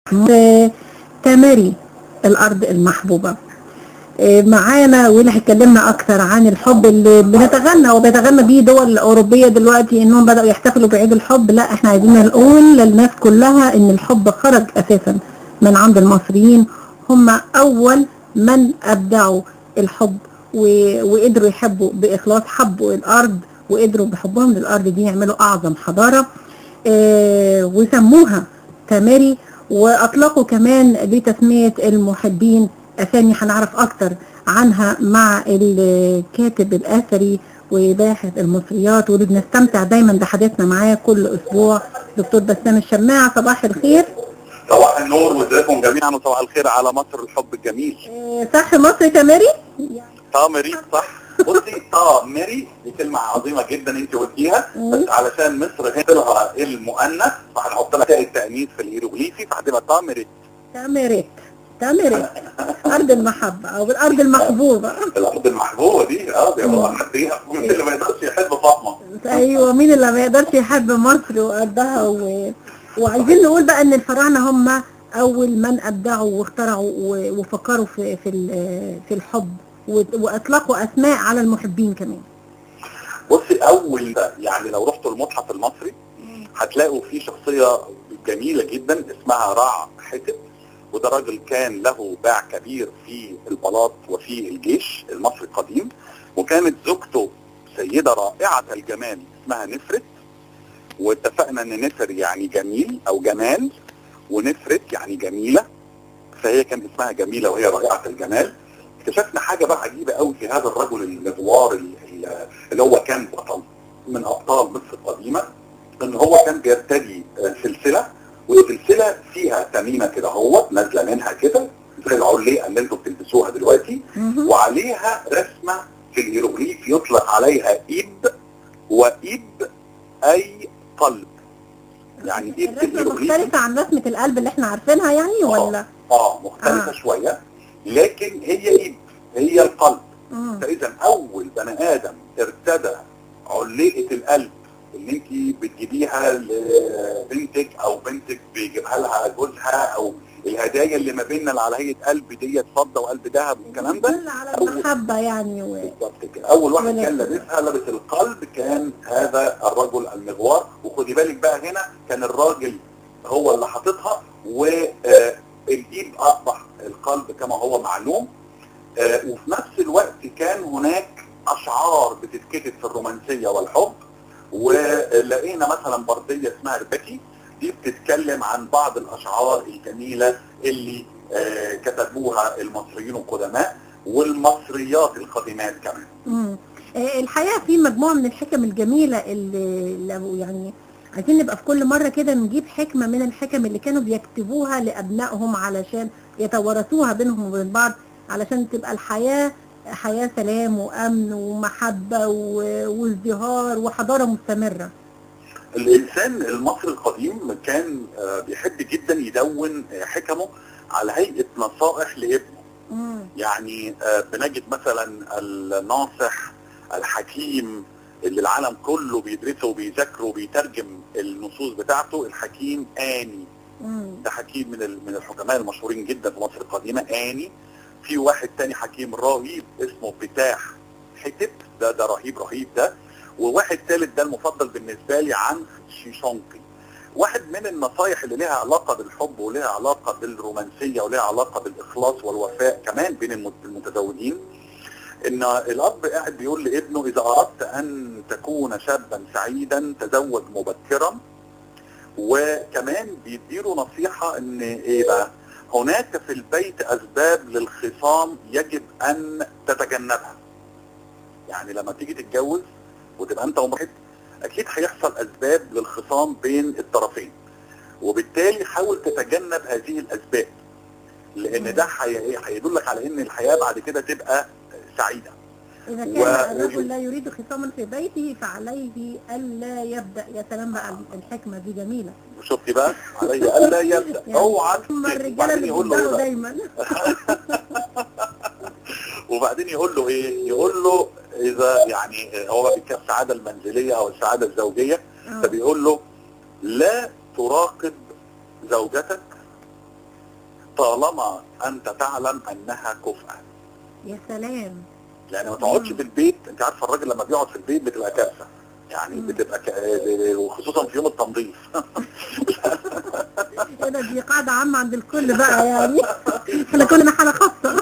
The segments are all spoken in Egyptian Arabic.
آه، تماري الارض المحبوبه آه، معانا واللي هيكلمنا اكثر عن الحب اللي بنتغنى وبيتغنى بيه دول اوروبيه دلوقتي انهم بداوا يحتفلوا بعيد الحب لا احنا عايزين نقول للناس كلها ان الحب خرج اساسا من عند المصريين هم اول من ابدعوا الحب و- وقدروا يحبوا باخلاص حبوا الارض وقدروا بحبهم للارض دي يعملوا اعظم حضاره آه، وسموها تماري واطلقوا كمان لتسميه المحبين اسامي هنعرف اكتر عنها مع الكاتب الاثري وباحث المصريات واللي بنستمتع دايما بحديثنا معاه كل اسبوع دكتور بسام الشماع صباح الخير صباح النور وازيكم جميعا وصباح الخير على مصر الحب الجميل آه، صح مصر تماري تامري صح بصي تامري دي كلمة عظيمة جدا انت قلتيها بس علشان مصر هنا لها المؤنث فهنحط لها تاء التأنيث في الهيروغليفي فهتبقى تامري تمرت تمرت ارض المحبه او الارض المحبوبه الأرض المحبوبة دي اه دي هو حديها مين اللي ما يقدرش يحب فاطمة ايوه مين اللي ما يقدرش يحب مصر وارضها و... وعايزين نقول بقى ان الفراعنه هم اول من ابدعوا واخترعوا و... وفكروا في في ال- في الحب و... واطلقوا اسماء على المحبين كمان بصي اول يعني لو رحتوا المتحف المصري هتلاقوا فيه شخصية جميلة جدا اسمها رع حتب وده راجل كان له باع كبير في البلاط وفي الجيش المصري القديم وكانت زوجته سيدة رائعة الجمال اسمها نفرت واتفقنا ان نفر يعني جميل او جمال ونفرت يعني جميلة فهي كان اسمها جميلة وهي رائعة الجمال اكتشفنا حاجة بقى عجيبة قوي في هذا الرجل المغوار ال- ال- اللي هو كان بطل من ابطال مصر القديمة ان هو كان بيرتدي آه، سلسلة والسلسلة فيها تميمة كده هو نازلة منها كده زي العليقة اللي انتوا بتلبسوها دلوقتي مهم. وعليها رسمة في الهيروغليف يطلق عليها ايد وايد اي قلب يعني ايد في الرسمه الهيروغليف مختلفه عن رسمه القلب اللي احنا عارفينها يعني ولا اه مختلفة آه. آه. شوية لكن هي ايد هي القلب مم. فاذا اول بني ادم ارتدى علقة القلب اللي انت بتجيبيها لبنتك او بنتك بيجيبها لها جوزها او الهدايا اللي ما بيننا اللي على هيئه قلب ديت فضه وقلب ذهب والكلام ده دل على المحبه يعني و... بالظبط كده اول واحد ولا- كان لابسها لابس القلب كان هذا الرجل المغوار وخدي بالك بقى هنا كان الراجل هو اللي حاططها والايد اصبح القلب كما هو معلوم آه، وفي نفس الوقت كان هناك اشعار بتتكتب في الرومانسيه والحب ولقينا مثلا برديه اسمها ربكي دي بتتكلم عن بعض الاشعار الجميله اللي آه، كتبوها المصريين القدماء والمصريات القديمات كمان مم. آه، الحقيقه في مجموعه من الحكم الجميله اللي لو يعني عايزين نبقى في كل مره كده نجيب حكمه من الحكم اللي كانوا بيكتبوها لابنائهم علشان يتوارثوها بينهم وبين بعض علشان تبقى الحياه حياه سلام وامن ومحبه و- وازدهار وحضاره مستمره. الانسان المصري القديم كان آه، بيحب جدا يدون آه، حكمه على هيئه نصائح لابنه مم. يعني آه، بنجد مثلا الناصح الحكيم اللي العالم كله بيدرسه وبيذاكره وبيترجم النصوص بتاعته الحكيم آني مم. ده حكيم من ال- من الحكماء المشهورين جدا في مصر القديمة آني في واحد تاني حكيم رهيب اسمه بتاح حتب ده ده رهيب رهيب ده وواحد ثالث ده المفضل بالنسبة لي عن شيشونقي واحد من النصايح اللي لها علاقة بالحب ولها علاقة بالرومانسية ولها علاقة بالإخلاص والوفاء كمان بين المت- المتزوجين ان الاب قاعد بيقول لابنه اذا اردت ان تكون شابا سعيدا تزوج مبكرا وكمان بيديله نصيحة ان ايه بقى هناك في البيت اسباب للخصام يجب ان تتجنبها يعني لما تيجي تتجوز وتبقى انت ومرأتك اكيد هيحصل اسباب للخصام بين الطرفين وبالتالي حاول تتجنب هذه الاسباب لان ده هي- هيدلك على ان الحياه بعد كده تبقى سعيده إذا و- كان الرجل لا يريد خصاما في بيته فعليه ألا يبدأ يا سلام بقى الحكمة دي جميلة شفتي بقى علي الا يبدا يعني اوعى هم تكذب. الرجالة وبعدين اللي يقول له ايه بيبدأوا بقى؟ دايما وبعدين يقول له ايه يقول له اذا يعني هو بقى بيتكلم السعاده المنزليه او السعاده الزوجيه آه. فبيقول له لا تراقب زوجتك طالما انت تعلم انها كفءه يا سلام يعني ما تقعدش مم. في البيت انت عارف الراجل لما بيقعد في البيت بتبقى كارثه يعني مم. بتبقى ك... وخصوصا في يوم التنظيف ايه ده دي قاعدة عامة عند الكل بقى يعني احنا كلنا حالة خاصة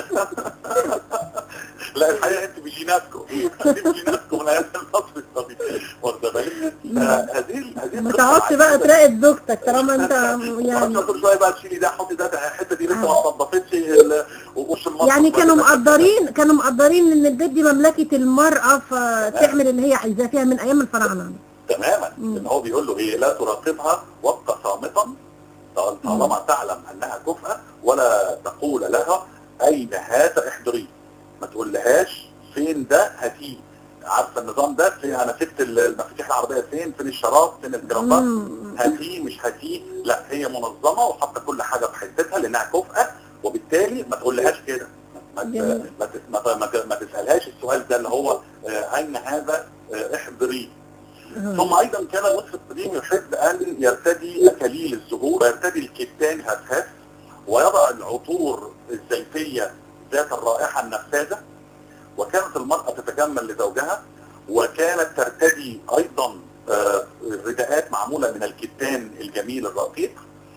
لا الحقيقه انت بجيناتكم دي بجيناتكم من ايام النصر الطبيب واخده بالك فهذه هذه ما تقعدش بقى تراقب زوجتك طالما انت يعني يعني كل شويه بقى تشيلي ده حطي ده الحته دي لسه ما اتنضفتش ال- وقوش المطبخ يعني كانوا بقى- مقدرين كانوا مقدرين ان البيت دي مملكة المرأة فتعمل اللي هي عايزاه فيها من ايام الفراعنة تماما مم. ان هو بيقول له ايه لا تراقبها وابقى صامتا طال- طالما تعلم انها كفءه ولا تقول لها اين هذا احضريه ما تقولهاش فين ده هاتيه عارفه النظام ده فين انا سبت المفاتيح العربيه فين فين الشراب فين الجرافات مم. هاتيه مش هاتيه لا هي منظمه وحاطه كل حاجه في حتتها لانها كفءه وبالتالي ما تقولهاش كده ما ت- جميل. ما ت- ما ت- ما ت- ما تسالهاش السؤال ده اللي هو آه، اين هذا آه، احضريه ثم ايضا كان المصري القديم يحب ان يرتدي اكاليل الزهور ويرتدي الكتان هفهف ويضع العطور الزيتيه ذات الرائحه النفاذه وكانت المراه تتجمل لزوجها وكانت ترتدي ايضا آه، رداءات معموله من الكتان الجميل الرقيق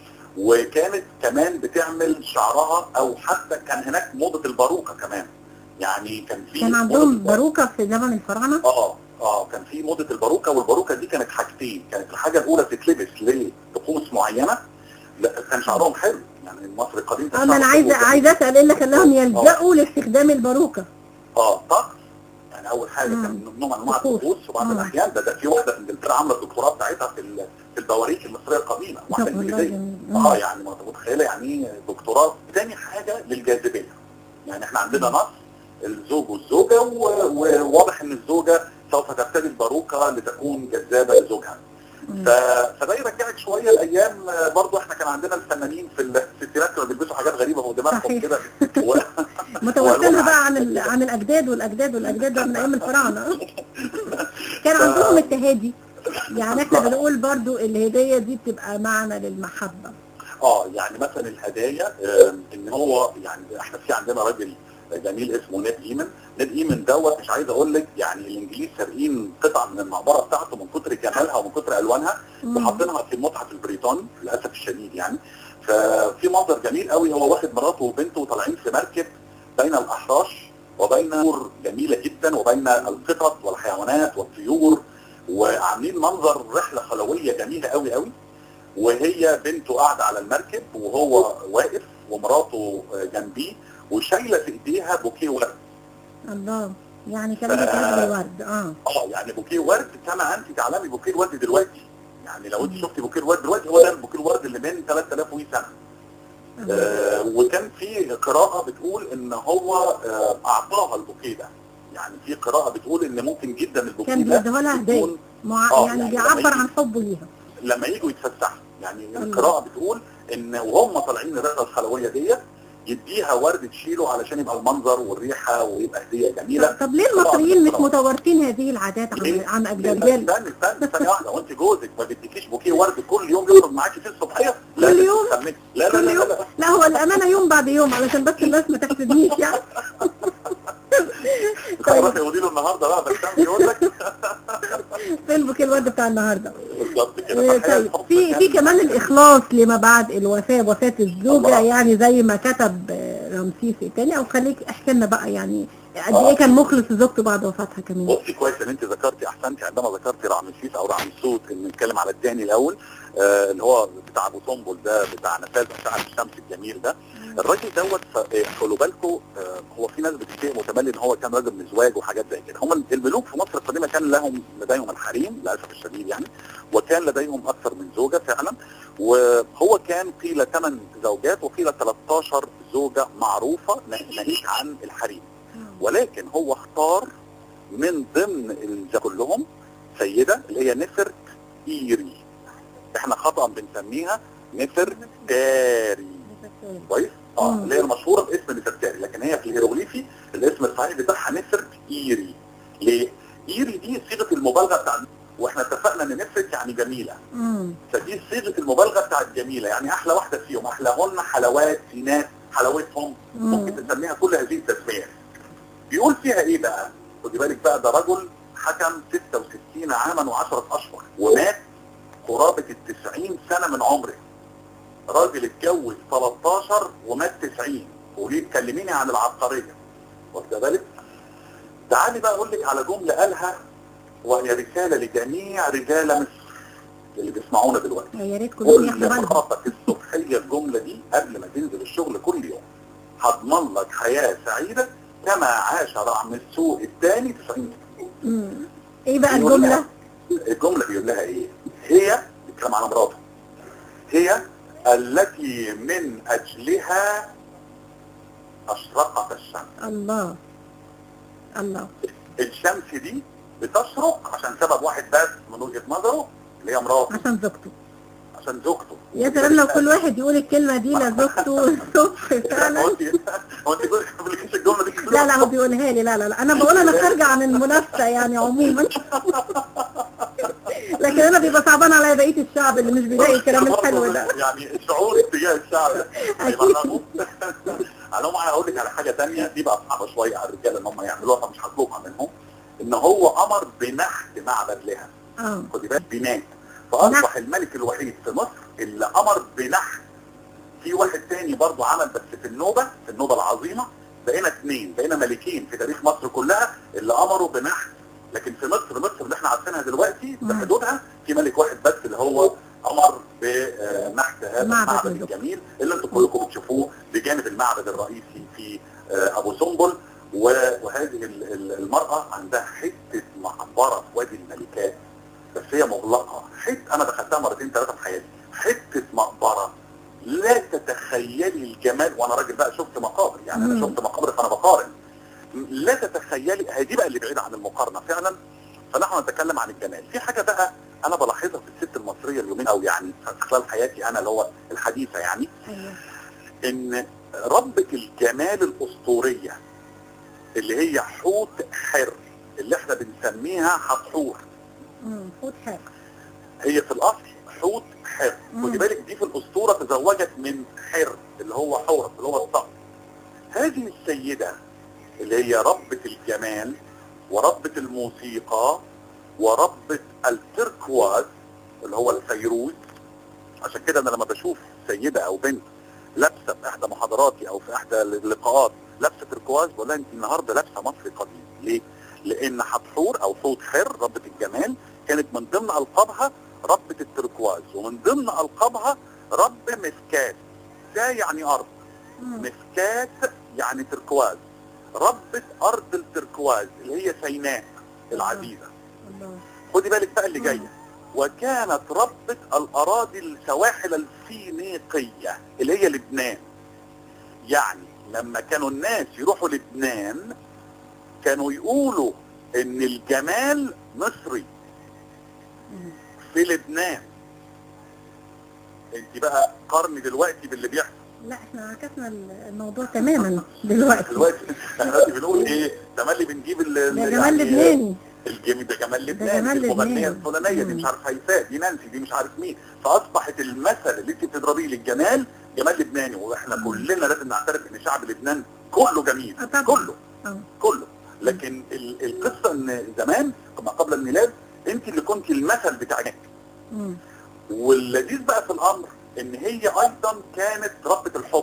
وكانت كمان بتعمل شعرها او حتى كان هناك موضه الباروكه كمان يعني كان في كان موضة عندهم الباروكة. باروكة في زمن الفراعنة اه اه كان في موضه الباروكه والباروكه دي كانت حاجتين كانت الحاجه الاولى تتلبس لطقوس معينه لا كان شعرهم حلو يعني المصري القديم كان انا انا شعره عايزة حلو. عايزة اسأل ايه اللي خلاهم يلجأوا لاستخدام الباروكة اه طقس يعني اول حاجه مم. كان نوع من انواع طقوس. الطقوس وبعض مم. الاحيان ده, ده في واحده في انجلترا عامله الدكتوراه بتاعتها في ال- في البواريك المصريه القديمه واحده طب والله انجليزيه جميل. مم. اه يعني ما انت متخيله يعني ايه دكتوراه تاني حاجه للجاذبيه يعني احنا عندنا نص الزوج والزوجه و- وواضح ان الزوجه سوف ترتدي الباروكه لتكون جذابه لزوجها مم. ف- فده يرجعك شويه لايام آه، برضو احنا كان عندنا الفنانين في الستينات كانوا بيلبسوا حاجات غريبه فوق دماغهم صحيح. كده و... متوصلها بقى عن ال... عن الاجداد والاجداد والاجداد ده من ايام الفراعنه كان عندهم التهادي يعني احنا بنقول برضو الهديه دي بتبقى معنى للمحبه اه يعني مثلا الهدايا آه، ان هو يعني احنا في عندنا راجل جميل اسمه نيد ايمن نيد ايمن دوت مش عايز اقول لك يعني الانجليز سارقين قطع من المقبره بتاعته من كتر جمالها ومن كتر الوانها مم. وحاطينها في المتحف البريطاني للاسف الشديد يعني ففي منظر جميل قوي هو واخد مراته وبنته وطالعين في مركب بين الاحراش وبين نور جميله جدا وبين القطط والحيوانات والطيور وعاملين منظر رحله خلويه جميله قوي قوي وهي بنته قاعده على المركب وهو واقف ومراته جنبيه وشايله في ايديها بوكيه ورد الله يعني كمان بيتهدى الورد اه اه يعني بوكيه ورد كما انت تعلمي بوكيه الورد دلوقتي يعني لو انت شفتي بوكيه الورد دلوقتي هو ده البوكيه الورد اللي من 3000 وي سنه آه. آه وكان في قراءه بتقول ان هو آه اعطاها البوكيه ده يعني في قراءه بتقول ان ممكن جدا البوكيه كان ده بيديها لها هديه يكون مع... آه، يعني يعني بيعبر لما عن حبه ليها لما يجوا يتفسحوا يعني الله. القراءه بتقول ان وهم طالعين الرحله الخلويه ديت يديها ورد تشيله علشان يبقى المنظر والريحه ويبقى هديه جميله طب ليه المصريين مش متوارثين هذه العادات عن ليه؟ عن ليه؟ اجدادنا استني استني ثانيه واحده وانت جوزك ما بيديكيش بوكيه ورد كل يوم يخرج معاكي في الصبحيه لا كل ده يوم؟ تسمي- لا لا كل لا يوم لا, لا. لا هو الامانه يوم بعد يوم علشان بس الناس ما تحسدنيش يعني طيب. روحي قولي له النهارده بقى بس كان بيقول لك فين بوكيه الورد بتاع النهارده بالظبط كده آه، فالحقيقة طيب الحب في كان- في كمان الاخلاص لما بعد الوفاه وفاه الزوجه الله. يعني زي ما كتب آه، رمسيس الثاني او خليك احكي لنا بقى يعني قد آه. ايه كان مخلص لزوجته بعد وفاتها كمان بصي كويس ان انت ذكرتي احسنتي عندما ذكرتي رعمسيس او رعمسوت ان نتكلم على الثاني الاول آه اللي هو بتاع ابو سنبل ده بتاع نفاذ اشعه الشمس الجميل ده الراجل دوت ف- آه، خلوا بالكم آه هو في ناس بتتهم وتملي ان هو كان راجل مزواج وحاجات زي كده هم الملوك في مصر القديمه كان لهم لديهم الحريم للاسف الشديد يعني وكان لديهم اكثر من زوجه فعلا وهو كان قيل 8 زوجات وقيل 13 زوجه معروفه ناهيك عن الحريم ولكن هو اختار من ضمن ال- كلهم سيده اللي هي نفر ايري احنا خطا بنسميها نفر تاري كويس اه مم. اللي هي المشهوره باسم نفرتاري لكن هي في الهيروغليفي الاسم الصحيح بتاعها نفر ايري ليه؟ ايري دي صيغه المبالغه بتاع واحنا اتفقنا ان نفرت يعني يعني جميله مم. فدي صيغه المبالغه بتاعت جميله يعني احلى واحده فيهم احلاهن حلوات سينات حلاوتهم مم. ممكن تسميها كل هذه التسميات بيقول فيها ايه بقى خدي بالك بقى ده رجل حكم 66 عاما و10 اشهر ومات قرابه ال 90 سنه من عمره راجل اتجوز 13 ومات 90 وليه تكلميني عن العبقريه واخده بالك تعالي بقى اقول لك على جمله قالها وهي رساله لجميع رجال مصر اللي بيسمعونا دلوقتي يا ريت كلهم كل ياخدوا بالهم مراتك الصبحيه الجمله دي قبل ما تنزل الشغل كل يوم هضمن لك حياه سعيده كما عاش رعم السوق الثاني 90 مم. ايه بقى بيقول الجمله لها- الجمله بيقول لها ايه؟ هي بيتكلم على مراته هي التي من اجلها اشرقت الشمس الله الله الشمس دي بتشرق عشان سبب واحد بس من وجهه نظره اللي هي مراته عشان زوجته عشان زوجته يا سلام لو كل واحد يقول الكلمه دي لزوجته الصبح هو فعلا انت هو انت كنت بتقوليش الجمله دي كده؟ لا لا هو بيقولها لي لا لا لا انا بقول انا خارجه عن المنافسه يعني عموما لكن انا بيبقى صعبان عليا بقيه الشعب اللي مش بيلاقي الكلام الحلو ده يعني الشعور تجاه الشعب ده أكيد. على العموم انا هقول لك على حاجه ثانيه دي بقى صعبه شويه على الرجاله ان هم يعملوها فمش هطلبها منهم ان هو امر بنحت معبد لها اه خدي بالك بناء فاصبح الملك الوحيد في مصر اللي امر بنحت في واحد تاني برضه عمل بس في النوبه في النوبه العظيمه بقينا اثنين بقينا ملكين في تاريخ مصر كلها اللي امروا بنحت لكن في مصر مصر اللي احنا عارفينها دلوقتي مم. بحدودها في ملك واحد بس اللي هو امر بنحت هذا معبد المعبد الزهر. الجميل اللي انتم كلكم بتشوفوه بجانب المعبد الرئيسي في آه، ابو سمبل و- وهذه ال- ال- المراه عندها حته مقبره في وادي الملكات بس هي مغلقه حته انا دخلتها مرتين ثلاثه في حياتي حته مقبره لا تتخيلي الجمال وانا راجل بقى شفت مقابر يعني انا مم. شفت مقابر فانا بقارن لا تتخيلي هي دي بقى اللي بعيده عن المقارنه فعلا فنحن نتكلم عن الجمال في حاجه بقى انا بلاحظها في الست المصريه اليومين او يعني خلال حياتي انا اللي هو الحديثه يعني ايوه ان ربة الجمال الاسطوريه اللي هي حوت حر اللي احنا بنسميها حتحور امم خد حاجه هي في الاصل حوت حر مم. خدي بالك دي في الاسطوره تزوجت من حر اللي هو حورس اللي هو الصقر هذه السيده اللي هي ربة الجمال وربة الموسيقى وربة التركواز اللي هو الفيروز عشان كده انا لما بشوف سيده او بنت لابسه في احدى محاضراتي او في احدى اللقاءات لابسه تركواز بقول لها انت النهارده لابسه مصري قديم ليه؟ لان حتحور او حوت حر ربة الجمال كانت من ضمن القابها ربة التركواز ومن ضمن القابها رب مسكات ده يعني ارض مم. مسكات يعني تركواز ربة ارض التركواز اللي هي سيناء العزيزه الله خدي بالك بقى اللي مم. جايه وكانت ربة الاراضي السواحل الفينيقيه اللي هي لبنان يعني لما كانوا الناس يروحوا لبنان كانوا يقولوا ان الجمال مصري مم. في لبنان انت بقى قارني دلوقتي باللي بيحصل لا احنا عكسنا الموضوع تماما دلوقتي دلوقتي احنا دلوقتي بنقول ايه تملي بنجيب ال- ال- ده جمال يعني لبناني الجميل ده جمال ده لبنان جمال دي المغنيه لبنان. الفلانيه دي مم. مش عارف هيفاء دي نانسي دي مش عارف مين فاصبحت المثل اللي انت بتضربيه للجمال جمال لبناني واحنا مم. كلنا لازم نعترف ان شعب لبنان كله جميل آه طبعا. كله اه كله لكن ال- القصه ان زمان ما قبل الميلاد انت اللي كنت المثل بتاعك مم. واللذيذ بقى في الامر ان هي ايضا كانت ربة الحب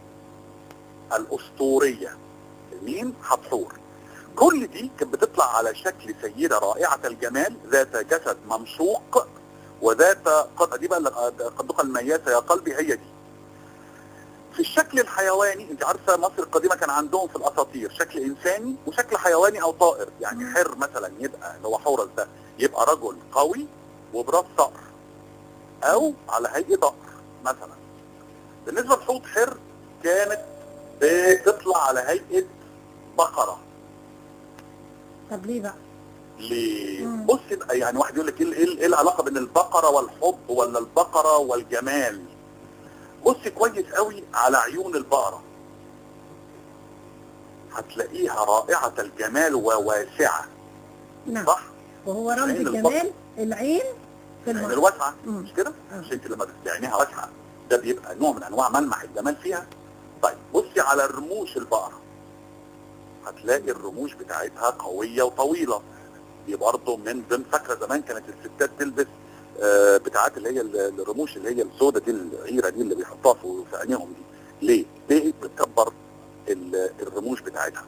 الاسطورية مين حتحور كل دي كانت بتطلع على شكل سيدة رائعة الجمال ذات جسد ممشوق وذات قد دي بقى اللي قدقة المياسة يا قلبي هي دي في الشكل الحيواني انت عارفه مصر القديمه كان عندهم في الاساطير شكل انساني وشكل حيواني او طائر يعني مم. حر مثلا يبقى اللي هو حورس ده يبقى رجل قوي وبراس صقر او على هيئه ضأر مثلا بالنسبه لحوت حر كانت بتطلع على هيئه بقره طب ليه بقى؟ ليه؟ مم. بص بقى يعني واحد يقول لك ايه ايه إيه العلاقه بين البقره والحب ولا البقره والجمال؟ بص كويس قوي على عيون البقره هتلاقيها رائعه الجمال وواسعه نعم صح؟ وهو رمز عين الجمال العين في في العين المرأة. الواسعه مم. مش كده؟ آه. مش انت لما بتبقي عينيها واسعه ده بيبقى نوع من انواع ملمح الجمال فيها طيب بصي على رموش البقره هتلاقي الرموش بتاعتها قويه وطويله دي برضه من ضمن فاكره زمان كانت الستات تلبس آه، بتاعات اللي هي ال- الرموش اللي هي السوداء دي العيره دي اللي بيحطوها في في عينيهم دي ليه؟ ليه بتكبر ال- الرموش بتاعتها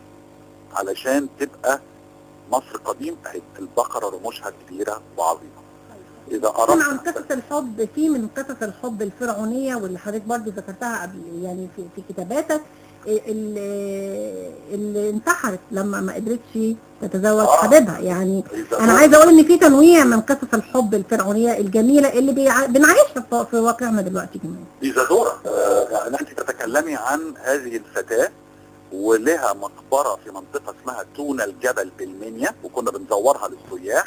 علشان تبقى مصر قديم اهي البقره رموشها كبيره وعظيمه اذا كان عن اردت قصص الحب في من قصص الحب الفرعونيه واللي حضرتك برضو ذكرتها قبل يعني في, في كتاباتك اللي, اللي انتحرت لما ما قدرتش تتزوج آه. حبيبها يعني إذا انا أردت- عايزه اقول ان في تنويع من قصص الحب الفرعونيه الجميله اللي بيع... بنعيشها في- في واقعنا دلوقتي كمان إيزادورا آه، يعني أنت تتكلمي عن هذه الفتاة ولها مقبرة في منطقة اسمها تونا الجبل بالمنيا وكنا بنزورها للسياح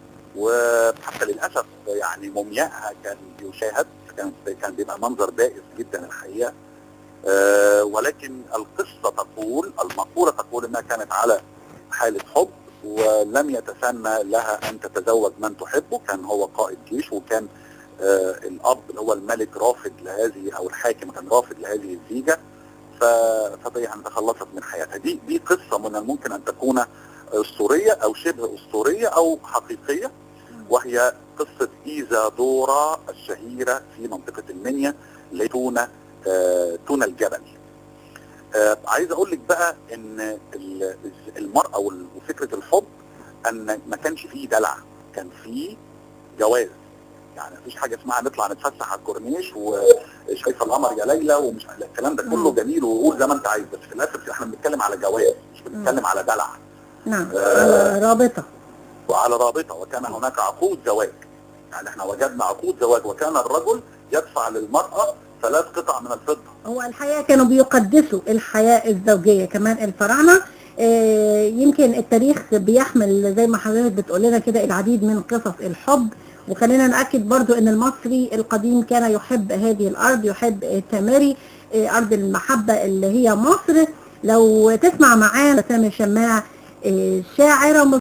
وحتى للأسف يعني موميائها كان بيشاهد كان كان بيبقى منظر بائس جدا الحقيقة آه، ولكن القصة تقول المقولة تقول أنها كانت على حالة حب ولم يتسنى لها أن تتزوج من تحبه كان هو قائد جيش وكان آه، الاب اللي هو الملك رافض لهذه او الحاكم كان رافض لهذه الزيجه ف... فيعني تخلصت من حياتها دي دي قصه من الممكن ان تكون اسطوريه او شبه اسطوريه او حقيقيه وهي قصه ايزادورا الشهيره في منطقه المنيا اللي هي تونا آه تونا الجبل آه عايز اقول لك بقى ان ال- المراه وال- وفكره الحب ان ما كانش فيه دلع كان فيه جواز يعني مفيش حاجه اسمها نطلع نتفسح على الكورنيش وشايفه القمر يا ليلى ومش لا، الكلام ده كله مم. جميل وقول زي ما انت عايز بس في الاخر احنا بنتكلم على جواز مش بنتكلم على دلع نعم آه. على رابطه وعلى رابطه وكان هناك عقود زواج يعني احنا وجدنا عقود زواج وكان الرجل يدفع للمراه ثلاث قطع من الفضه هو الحقيقه كانوا بيقدسوا الحياه الزوجيه كمان الفراعنه آه، يمكن التاريخ بيحمل زي ما حضرتك بتقول لنا كده العديد من قصص الحب وخلينا ناكد برضو ان المصري القديم كان يحب هذه الارض يحب التماري آه، ارض المحبه اللي هي مصر لو تسمع معانا سامي شماع آه، شاعره